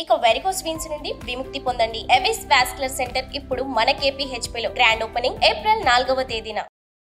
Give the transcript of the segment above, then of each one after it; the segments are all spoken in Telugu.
ఇక వెరికోస్ వీన్స్ నుండి విముక్తి పొందండి ఎవిస్ వాస్కులర్ సెంటర్ ఇప్పుడు మన KPHP లో గ్రాండ్ ఓపెనింగ్ ఏప్రిల్ నాలుగవ తేదీన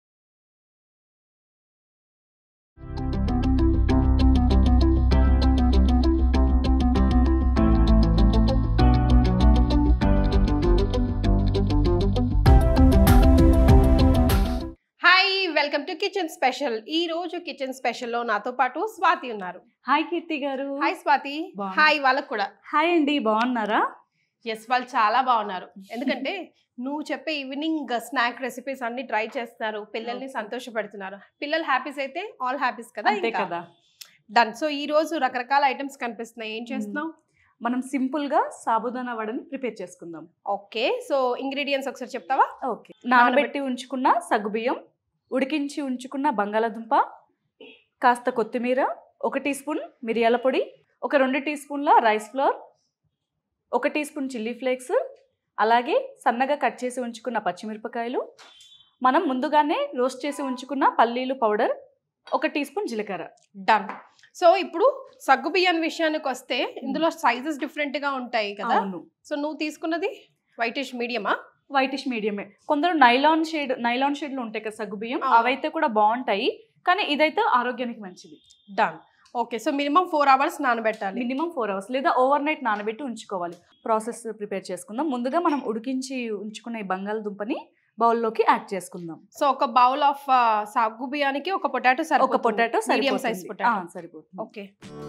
hi welcome to kitchen special ఈ రోజు కిచెన్ స్పెషల్ లో నాతో పాటు స్వాతి ఉన్నారు హాయ్ కీర్తి గారు హాయ్ స్వాతి బాగున్నా. హాయ్ వాళ్ళకు కూడా హాయ్ అండి బాగున్నారా ఎస్ వాళ్ళు చాలా బాగున్నారు ఎందుకంటే నువ్వు చెప్పే ఈవినింగ్ స్నాక్ రెసిపీస్ అన్ని ట్రై చేస్తున్నారు పిల్లల్ని సంతోషపెడుతున్నారు పిల్లలు హ్యాపీస్ అయితే ఆల్ హ్యాపీస్ కదా అంతే కదా డన్ సో ఈ రోజు రకరకాల ఐటమ్స్ కనిపిస్తున్నాయి ఏం చేస్తున్నావు మనం సింపుల్ గా సాబుదానా వడని ప్రిపేర్ చేసుకుందాం ఓకే సో ఇంగ్రీడియంట్స్ ఒకసారి చెప్తావా ఓకే నానబెట్టి ఉంచుకున్న సగ్గుబియ్యం ఉడికించి ఉంచుకున్న బంగాళాదుంప కాస్త కొత్తిమీర ఒక టీ స్పూన్ మిరియాల పొడి ఒక రెండు టీ స్పూన్ల రైస్ ఫ్లోర్ ఒక టీ స్పూన్ చిల్లీ ఫ్లేక్స్ అలాగే సన్నగా కట్ చేసి ఉంచుకున్న పచ్చిమిరపకాయలు మనం ముందుగానే రోస్ట్ చేసి ఉంచుకున్న పల్లీలు పౌడర్ ఒక టీ స్పూన్ జీలకర్ర డన్ సో ఇప్పుడు సగ్గు బియ్యం విషయానికి వస్తే ఇందులో సైజెస్ డిఫరెంట్ గా ఉంటాయి కదా అవును సో నువ్వు తీసుకున్నది వైటిష్ మీడియమా వైటిష్ మీడియమే కొందరు నైలాన్ షేడ్ నైలాన్ షేడ్లు ఉంటాయి కదా సగ్గుబియ్యం అవును. అవైతే కూడా బాగుంటాయి కానీ ఇదైతే ఆరోగ్యానికి మంచిది done okay so minimum four hours నానబెట్టాలి మినిమం ఫోర్ అవర్స్ లేదా ఓవర్ నైట్ నానబెట్టి ఉంచుకోవాలి ప్రాసెస్ ప్రిపేర్ చేసుకుందాం ముందుగా మనం ఉడికించి ఉంచుకున్న ఈ బంగాళదుంపని బౌల్లోకి యాడ్ చేసుకుందాం సో ఒక బౌల్ ఆఫ్ సగ్గు బియ్యానికి ఒక పొటాటో ఒక పొటాటో మీడియం సైజ్ పొటాటో సరిపోతుంది ఓకే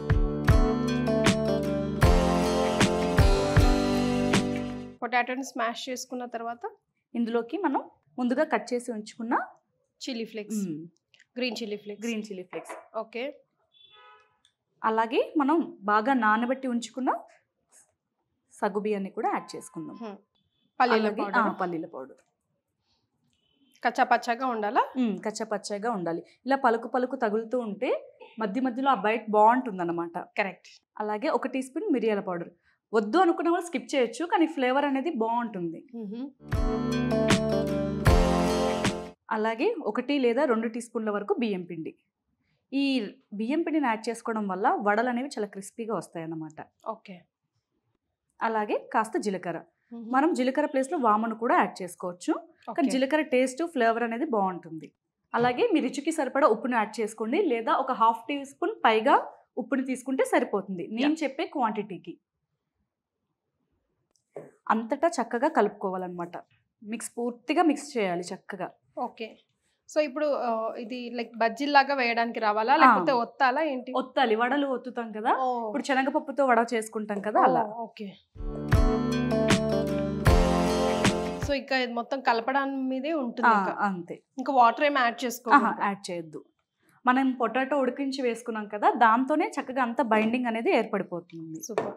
పొటాటోని స్మాష్ చేసుకున్న తర్వాత ఇందులోకి మనం ముందుగా కట్ చేసి ఉంచుకున్న chilli flakes green chilli flakes green chilli flakes okay అలాగే మనం బాగా నానబెట్టి ఉంచుకున్న సగ్గుబియ్యాన్ని కూడా యాడ్ చేసుకుందాం పల్లీల అలాగే, ఆ, పౌడర్ పల్లీల పౌడర్ కచ్చా పచ్చాగా ఉండాలా కచ్చపచ్చగా ఉండాలి ఇలా పలుకు పలుకు తగులుతూ ఉంటే మధ్య మధ్యలో ఆ బయట బాగుంటుంది అనమాట కరెక్ట్ అలాగే ఒక టీ స్పూన్ మిరియాల పౌడర్ వద్దు అనుకున్న వాళ్ళు స్కిప్ చేయొచ్చు కానీ ఫ్లేవర్ అనేది బాగుంటుంది అలాగే ఒకటి లేదా రెండు టీ స్పూన్ల వరకు బియ్యం పిండి ఈ బియ్యం పిండిని యాడ్ చేసుకోవడం వల్ల వడలు అనేవి చాలా క్రిస్పీగా వస్తాయి అన్నమాట ఓకే అలాగే కాస్త జీలకర్ర మనం జీలకర్ర ప్లేస్లో వామను కూడా యాడ్ చేసుకోవచ్చు కానీ జీలకర్ర టేస్ట్ ఫ్లేవర్ అనేది బాగుంటుంది అలాగే మీ రుచికి సరిపడా ఉప్పుని యాడ్ చేసుకోండి లేదా ఒక హాఫ్ టీ స్పూన్ పైగా ఉప్పుని తీసుకుంటే సరిపోతుంది నేను చెప్పే క్వాంటిటీకి అంతటా చక్కగా కలుపుకోవాలన్నమాట మిక్స్ పూర్తిగా మిక్స్ చేయాలి చక్కగా ఓకే సో ఇప్పుడు ఆ, ఇది లైక్ బజ్జీలాగా వేయడానికి రావాలా లేకపోతే ఒత్తాలా ఏంటి ఒత్తాలి వడలు ఒత్తుతాం కదా ఓ, ఇప్పుడు శనగపప్పుతో వడ చేసుకుంటాం కదా అలా ఓ, ఓకే సో ఇంకా ఇది మొత్తం కలపడానికి మీదే ఉంటుంది ఆ, ఇంకా. అంతే ఇంకా వాటర్ ఏమి యాడ్ చేసుకో ఆహా, యాడ్ చేయొద్దు మనం పొటాటో ఉడికించి వేసుకున్నాం కదా దాంతోనే చక్కగా అంత బైండింగ్ అనేది ఏర్పడిపోతుంది సూపర్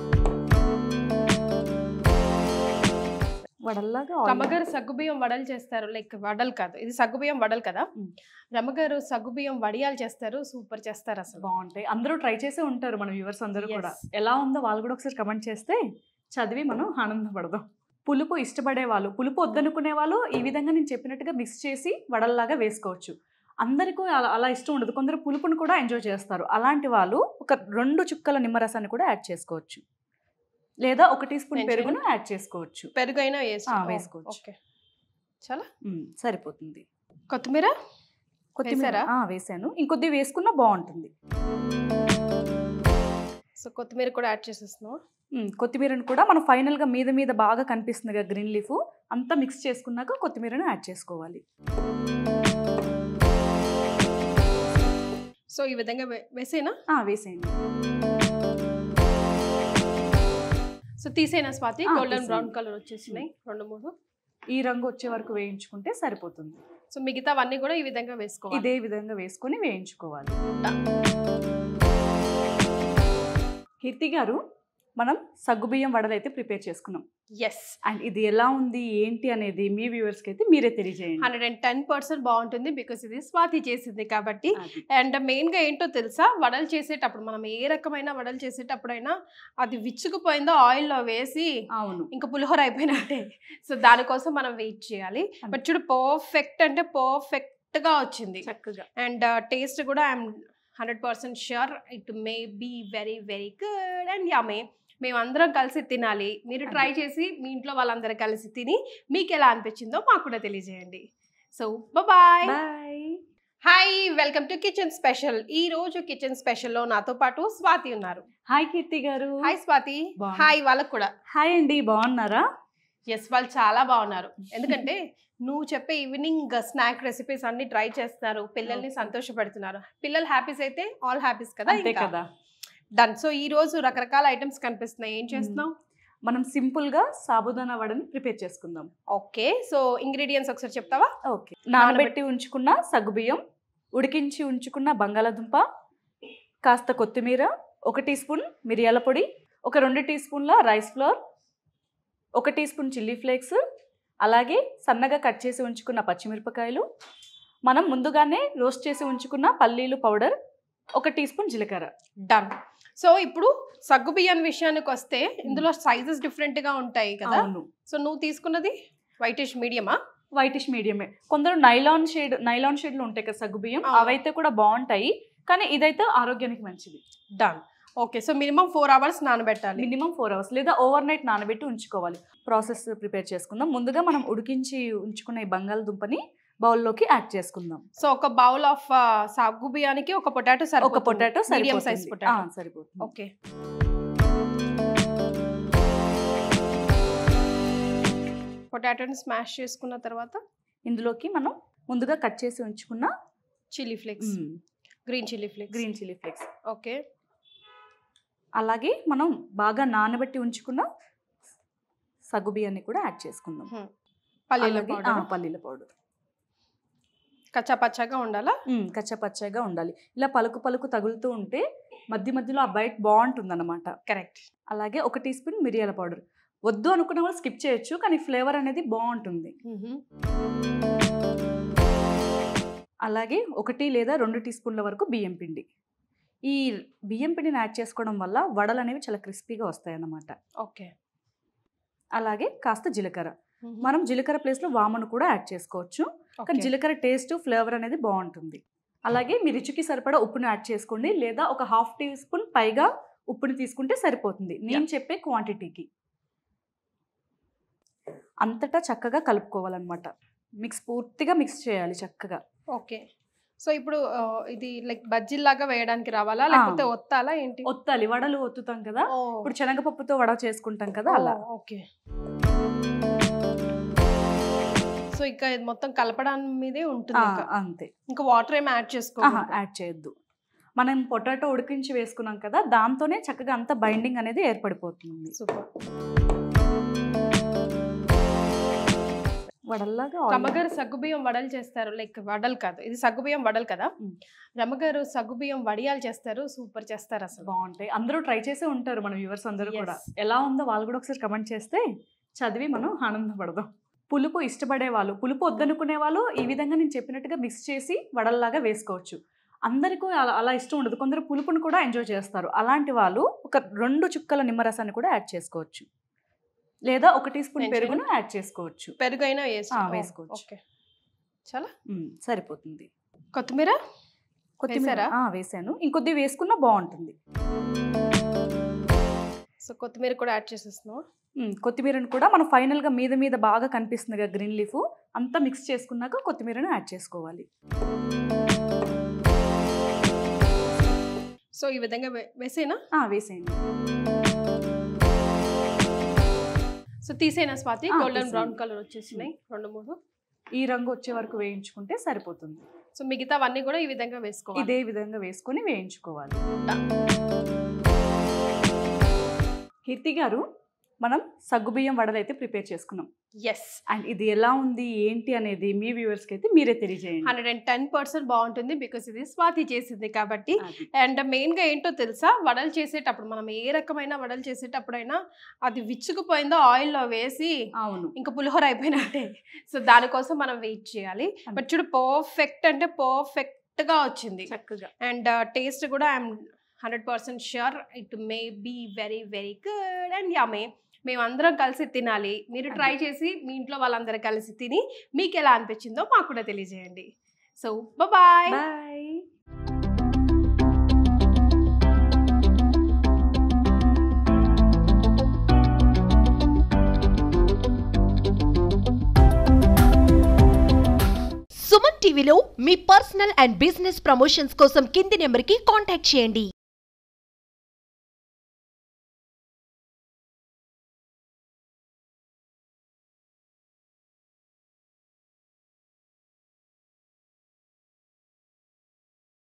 వడల్లాగా oil- రమ్మగారు సగ్గుబియ్యం వడలు చేస్తారు లైక్ వడలు కాదు ఇది సగ్గుబియ్యం వడలు కదా మ్. రమ్మగారు సగ్గుబియ్యం వడియాలు చేస్తారు సూపర్ చేస్తారు అసలు బాగుంటాయి అందరూ ట్రై చేసే ఉంటారు మన వ్యూవర్స్ అందరూ కూడా Yes. ఎలా ఉందో వాళ్ళు కూడా ఒకసారి కమెంట్ చేస్తే చదివి మనం ఆనందపడదాం పులుపు ఇష్టపడే వాళ్ళు పులుపు వద్దనుకునే వాళ్ళు ఈ విధంగా నేను చెప్పినట్టుగా మిక్స్ చేసి వడల్లాగా వేసుకోవచ్చు అందరికీ అలా అలా ఇష్టం ఉండదు కొందరు పులుపును కూడా ఎంజాయ్ చేస్తారు అలాంటి వాళ్ళు ఒక రెండు చుక్కల నిమ్మరసాన్ని కూడా యాడ్ చేసుకోవచ్చు లేదా ఒక టీ స్పూన్ మంచిగా. పెరుగును యాడ్ చేసుకోవచ్చు పెరుగు అయినా వేసి ఆ, వేసుకోవచ్చు. ఓకే చాలా ఉమ్, సరిపోతుంది కొత్తిమీర కొత్తిమీర వేశారా? ఆ, వేసాను ఇంకొద్ది వేసుకున్నా బాగుంటుంది సో కొత్తిమీర కూడా యాడ్ చేసేస్తున్నావా ఉమ్, కొత్తిమీరను కూడా మనం ఫైనల్గా మీద మీద బాగా కనిపిస్తుంది కదా గ్రీన్ లీఫ్ అంతా మిక్స్ చేసుకున్నాక కొత్తిమీరను యాడ్ చేసుకోవాలి సో ఈ విధంగా వే- వేసేనా ఆ, వేసేయండి సో తీసేనా స్వాతి ఆ, గోల్డెన్ తీసేయండి. బ్రౌన్ కలర్ వచ్చేసినాయి రెండు మూడు ఈ రంగు వచ్చే వరకు వేయించుకుంటే సరిపోతుంది సో మిగతావన్నీ కూడా ఈ విధంగా వేసుకోవాలి ఇదే విధంగా వేసుకొని వేయించుకోవాలి కీర్తి గారు మనం సగ్గుబియ్యం వడలు అయితే ప్రిపేర్ చేసుకున్నాం ఎస్ అండ్ ఇది ఎలా ఉంది ఏంటి అనేది మీ వ్యూవర్స్కి అయితే మీరే తెలియజేయండి హండ్రెడ్ అండ్ టెన్ పర్సెంట్ బాగుంటుంది బికాస్ ఇది స్వాతి చేసింది కాబట్టి అది. అండ్ మెయిన్గా ఏంటో తెలుసా వడలు చేసేటప్పుడు మనం ఏ రకమైన వడలు చేసేటప్పుడైనా అది విచ్చుకుపోయిందో ఆయిల్లో వేసి అవును ఇంకా పులిహోర అయిపోయినట్టే సో దానికోసం మనం వెయిట్ చేయాలి బట్ చూడు పర్ఫెక్ట్ అంటే పర్ఫెక్ట్గా వచ్చింది చక్కగా అండ్ టేస్ట్ కూడా I'm hundred percent sure it may be very very good and యమే మేమందరం కలిసి తినాలి మీరు ట్రై చేసి మీ ఇంట్లో వాళ్ళందరూ కలిసి తిని మీకు ఎలా అనిపించిందో మాకు కూడా తెలియజేయండి so bye bye hi welcome to kitchen special ఈ రోజు కిచెన్ స్పెషల్లో నాతో పాటు స్వాతి ఉన్నారు హాయ్ కీర్తి గారు హాయ్ స్వాతి బాగున్నా. హాయ్ వాళ్ళకు కూడా హాయ్ అండి బాగున్నారా ఎస్ వాళ్ళు చాలా బాగున్నారు ఎందుకంటే నువ్వు చెప్పే ఈవినింగ్ స్నాక్ రెసిపీస్ అన్ని ట్రై చేస్తున్నారు పిల్లల్ని Okay. సంతోషపెడుతున్నారు పిల్లలు హ్యాపీస్ అయితే ఆల్ హ్యాపీస్ కదా అంతే కదా డన్ సో ఈ రోజు రకరకాల ఐటమ్స్ కనిపిస్తున్నాయి ఏం చేస్తున్నావు మనం సింపుల్ గా సాబుదానా వడని ప్రిపేర్ చేసుకుందాం ఓకే సో ఇంగ్రీడియంట్స్ ఒకసారి చెప్తావా ఓకే నానబెట్టి ఉంచుకున్న సగ్గుబియ్యం ఉడికించి ఉంచుకున్న బంగాళాదుంప కాస్త కొత్తిమీర ఒక టీ స్పూన్ మిరియాల పొడి ఒక రెండు టీ స్పూన్ల రైస్ ఫ్లోర్ ఒక టీ స్పూన్ చిల్లీ ఫ్లేక్స్ అలాగే సన్నగా కట్ చేసి ఉంచుకున్న పచ్చిమిరపకాయలు మనం ముందుగానే రోస్ట్ చేసి ఉంచుకున్న పల్లీలు పౌడర్ ఒక టీ స్పూన్ జీలకర్ర డన్ సో ఇప్పుడు సగ్గు బియ్యం విషయానికి వస్తే ఇందులో సైజెస్ డిఫరెంట్ గా ఉంటాయి కదా అవును సో నువ్వు తీసుకున్నది వైటిష్ మీడియమా వైటిష్ మీడియమే కొందరు నైలాన్ షేడ్ నైలాన్ షేడ్లు ఉంటాయి కదా సగ్గుబియ్యం అవును. అవైతే కూడా బాగుంటాయి కానీ ఇదైతే ఆరోగ్యానికి మంచిది done okay so minimum four hours నానబెట్టాలి మినిమం ఫోర్ అవర్స్ లేదా ఓవర్ నైట్ నానబెట్టి ఉంచుకోవాలి ప్రాసెస్ ప్రిపేర్ చేసుకుందాం ముందుగా మనం ఉడికించి ఉంచుకున్న ఈ బంగాళదుంపని బౌల్లోకి యాడ్ చేసుకుందాం సో ఒక బౌల్ ఆఫ్ సగ్గు బియ్యానికి ఒక పొటాటో సరిపోతుంది ఒక పొటాటో మీడియం సైజ్ సరిపోతుంది పొటాటో ఆ, సరిపోతుంది ఓకే పొటాటోని స్మాష్ చేసుకున్న తర్వాత ఇందులోకి మనం ముందుగా కట్ చేసి ఉంచుకున్న chilli flakes green chilli flakes green chilli flakes okay అలాగే మనం బాగా నానబెట్టి ఉంచుకున్న సగ్గు బియ్యాన్ని కూడా యాడ్ చేసుకుందాం పల్లీల అలాగే, ఆ, పౌడర్ పల్లీల పౌడర్ కచ్చా పచ్చాగా ఉండాలా కచ్చపచ్చగా ఉండాలి ఇలా పలుకు పలుకు తగులుతూ ఉంటే మధ్య మధ్యలో ఆ బయట బాగుంటుంది అనమాట కరెక్ట్ అలాగే ఒక టీ స్పూన్ మిరియాల పౌడర్ వద్దు అనుకున్న వాళ్ళు స్కిప్ చేయొచ్చు కానీ ఫ్లేవర్ అనేది బాగుంటుంది అలాగే ఒకటి లేదా రెండు టీ స్పూన్ల వరకు బియ్యం పిండి ఈ బియ్యం పిండిని యాడ్ చేసుకోవడం వల్ల వడలు అనేవి చాలా క్రిస్పీగా వస్తాయి అన్నమాట ఓకే అలాగే కాస్త జీలకర్ర మనం జీలకర్ర ప్లేస్లో వామను కూడా యాడ్ చేసుకోవచ్చు కానీ జీలకర్ర టేస్ట్ ఫ్లేవర్ అనేది బాగుంటుంది అలాగే మీ రుచికి సరిపడా ఉప్పుని యాడ్ చేసుకోండి లేదా ఒక హాఫ్ టీ స్పూన్ పైగా ఉప్పుని తీసుకుంటే సరిపోతుంది నేను చెప్పే క్వాంటిటీకి అంతటా చక్కగా కలుపుకోవాలన్నమాట మిక్స్ పూర్తిగా మిక్స్ చేయాలి చక్కగా ఓకే సో ఇప్పుడు ఆ, ఇది లైక్ బజ్జీలాగా వేయడానికి రావాలా లేకపోతే ఒత్తాలా ఏంటి ఒత్తాలి వడలు ఒత్తుతాం కదా ఓ, ఇప్పుడు శనగపప్పుతో వడ చేసుకుంటాం కదా అలా ఓ, ఓకే సో ఇంకా ఇది మొత్తం కలపడానికి మీదే ఉంటుంది ఆ, ఇంకా. అంతే ఇంకా వాటర్ ఏమి యాడ్ చేసుకో ఆహా, యాడ్ చేయొద్దు మనం పొటాటో ఉడికించి వేసుకున్నాం కదా దాంతోనే చక్కగా అంత బైండింగ్ అనేది ఏర్పడిపోతుంది సూపర్ వడల్లాగా oil- రమ్మగారు సగ్గుబియ్యం వడలు చేస్తారు లైక్ వడలు కాదు ఇది సగ్గుబియ్యం వడలు కదా మ్. రమ్మగారు సగ్గుబియ్యం వడియాలు చేస్తారు సూపర్ చేస్తారు అసలు బాగుంటాయి అందరూ ట్రై చేసే ఉంటారు మన వ్యూవర్స్ అందరూ Yes. కూడా ఎలా ఉందో వాళ్ళు కూడా ఒకసారి కమెంట్ చేస్తే చదివి మనం ఆనందపడదాం పులుపు ఇష్టపడే వాళ్ళు పులుపు వద్దనుకునే వాళ్ళు ఈ విధంగా నేను చెప్పినట్టుగా మిక్స్ చేసి వడల్లాగా వేసుకోవచ్చు అందరికీ అలా అలా ఇష్టం ఉండదు కొందరు పులుపుని కూడా ఎంజాయ్ చేస్తారు అలాంటి వాళ్ళు ఒక రెండు చుక్కల నిమ్మరసాన్ని కూడా యాడ్ చేసుకోవచ్చు లేదా ఒక టీ స్పూన్ నేను పెరుగును యాడ్ చేసుకోవచ్చు పెరుగైనా వేసి ఆ, వేసుకోవచ్చు. ఓకే చాలా ఉమ్, సరిపోతుంది కొత్తిమీర కొత్తిమీర వేశారా? ఆ, వేసాను ఇంకొద్ది వేసుకున్నా బాగుంటుంది సో కొత్తిమీర కూడా యాడ్ చేసేస్తున్నావు ఉమ్, కొత్తిమీరను కూడా మనం ఫైనల్గా మీద మీద బాగా కనిపిస్తుంది కదా గ్రీన్ లీఫ్ అంతా మిక్స్ చేసుకున్నాక కొత్తిమీరను యాడ్ చేసుకోవాలి సో ఈ విధంగా వే- వేసేనా ఆ, వేసేయండి సో తీసేనా స్వాతి ఆ, గోల్డెన్ తీసేయండి. బ్రౌన్ కలర్ వచ్చేసినాయి రెండు మూడు ఈ రంగు వచ్చే వరకు వేయించుకుంటే సరిపోతుంది సో మిగతావన్నీ కూడా ఈ విధంగా వేసుకోవాలి ఇదే విధంగా వేసుకొని వేయించుకోవాలి కీర్తి గారు మనం సగ్గుబియ్యం వడలు అయితే ప్రిపేర్ చేసుకున్నాం ఎస్ అండ్ ఇది ఎలా ఉంది ఏంటి అనేది మీ వ్యూవర్స్కి అయితే మీరే తెలియజేయండి హండ్రెడ్ అండ్ టెన్ పర్సెంట్ బాగుంటుంది బికాస్ ఇది స్వాతి చేసింది కాబట్టి అది. అండ్ మెయిన్గా ఏంటో తెలుసా వడలు చేసేటప్పుడు మనం ఏ రకమైన వడలు చేసేటప్పుడైనా అది విచ్చుకుపోయిందో ఆయిల్లో వేసి అవును ఇంకా పులిహోర అయిపోయినట్టే సో దానికోసం మనం వెయిట్ చేయాలి బట్ చూడు పర్ఫెక్ట్ అంటే పర్ఫెక్ట్గా వచ్చింది చక్కగా అండ్ టేస్ట్ కూడా I'm hundred percent sure it may be very very good and యామే మేమందరం కలిసి తినాలి మీరు ట్రై చేసి మీ ఇంట్లో వాళ్ళందరూ కలిసి తిని మీకు ఎలా అనిపించిందో మాకు కూడా తెలియజేయండి సో బాయ్ బాయ్ సుమన్ టీవీలో మీ పర్సనల్ అండ్ బిజినెస్ ప్రమోషన్స్ కోసం కింది నెంబర్కి కాంటాక్ట్ చేయండి